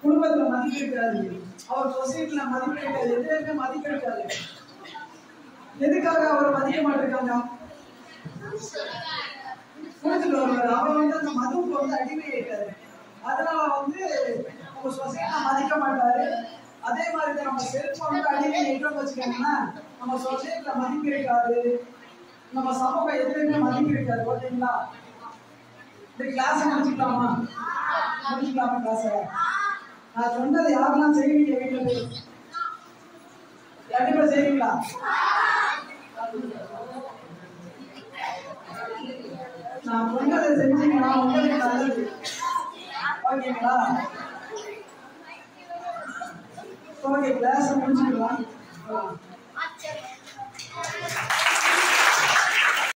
குடும்பத்துல மதிப்பு இருக்காது அவர் சொசைட்டில மதிப்பு இருக்காது எதுவுமே மதிப்பு இருக்காது எதுக்காக அவர் மதிக்க மாட்டிருக்காங்க குடிச்சிட்டு வருவாரு அவர் வந்து அந்த மதுவுக்கு வந்து அடிமை ஆயிட்டாரு அதனால வந்து நம்ம சொசைட்டில மதிக்க மாட்டாரு அதே மாதிரி தான் நம்ம செல்போனுக்கு அடிமை ஆயிட்டோம்னு வச்சுக்கோங்களேன் நம்ம சொசைட்டில மதிப்பு இருக்காது நம்ம சமூகம் எதுலையுமே மதிப்பு இருக்காது ஓகேங்களா இந்த கிளாஸ் முடிச்சுக்கலாமா முடிச்சுக்கலாமா கிளாஸ் நான் சொன்னது யாரெல்லாம் செய்வீங்க வீட்டுல போய் கண்டிப்பா செய்வீங்களா நான் சொன்னதை செஞ்சீங்கன்னா உங்களுக்கு நல்லது ஓகேங்களா ஓகே கிளாஸ் முடிச்சுக்கலாம்